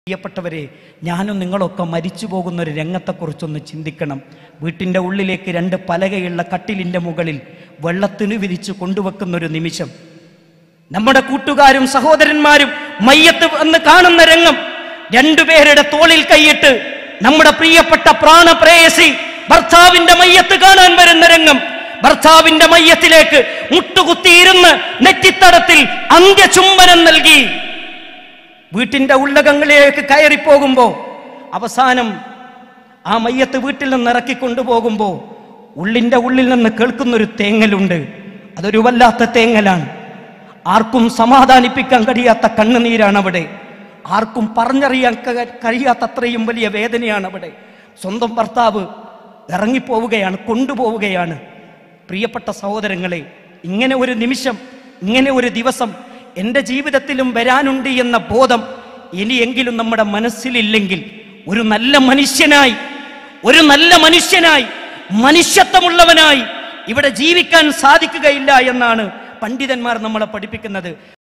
പ്രിയപ്പെട്ടവരെ ഞാനും നിങ്ങളൊക്കെ മരിച്ചു പോകുന്ന ഒരു രംഗത്തെക്കുറിച്ചൊന്ന് ചിന്തിക്കണം വീട്ടിൻ്റെ ഉള്ളിലേക്ക് രണ്ട് പലകയുള്ള കട്ടിലിൻ്റെ മുകളിൽ വെള്ളത്തിന് വിരിച്ച് കൊണ്ടുവെക്കുന്ന ഒരു നിമിഷം നമ്മുടെ കൂട്ടുകാരും സഹോദരന്മാരും മയ്യത്ത് എന്ന് കാണുന്ന രംഗം രണ്ടുപേരുടെ തോളിൽ കൈയിട്ട് നമ്മുടെ പ്രിയപ്പെട്ട പ്രാണപ്രേയസി ഭർത്താവിന്റെ മയ്യത്ത് കാണാൻ വരുന്ന രംഗം ഭർത്താവിന്റെ മയ്യത്തിലേക്ക് മുട്ടുകുത്തിയിരുന്ന് നെറ്റിത്തടത്തിൽ അന്ത്യചുംബനം നൽകി വീട്ടിന്റെ ഉള്ളകങ്ങളിലേക്ക് കയറിപ്പോകുമ്പോ അവസാനം ആ മയ്യത്ത് വീട്ടിൽ നിന്ന് ഇറക്കി കൊണ്ടുപോകുമ്പോ ഉള്ളിന്റെ ഉള്ളിൽ നിന്ന് കേൾക്കുന്നൊരു തേങ്ങലുണ്ട് അതൊരു വല്ലാത്ത തേങ്ങലാണ് ആർക്കും സമാധാനിപ്പിക്കാൻ കഴിയാത്ത കണ്ണുനീരാണ് അവിടെ ആർക്കും പറഞ്ഞറിയാൻ ക- കഴിയാത്തത്രയും വലിയ വേദനയാണ് അവിടെ സ്വന്തം ഭർത്താവ് ഇറങ്ങിപ്പോവുകയാണ് കൊണ്ടുപോവുകയാണ് പ്രിയപ്പെട്ട സഹോദരങ്ങളെ ഇങ്ങനെ ഒരു നിമിഷം ഇങ്ങനെ ഒരു ദിവസം എൻ്റെ ജീവിതത്തിലും വരാനുണ്ട് എന്ന ബോധം ഇനിയെങ്കിലും നമ്മുടെ മനസ്സിലില്ലെങ്കിൽ ഒരു നല്ല മനുഷ്യനായി ഒരു നല്ല മനുഷ്യനായി മനുഷ്യത്വമുള്ളവനായി ഇവിടെ ജീവിക്കാൻ സാധിക്കുകയില്ല എന്നാണ് പണ്ഡിതന്മാർ നമ്മളെ പഠിപ്പിക്കുന്നത്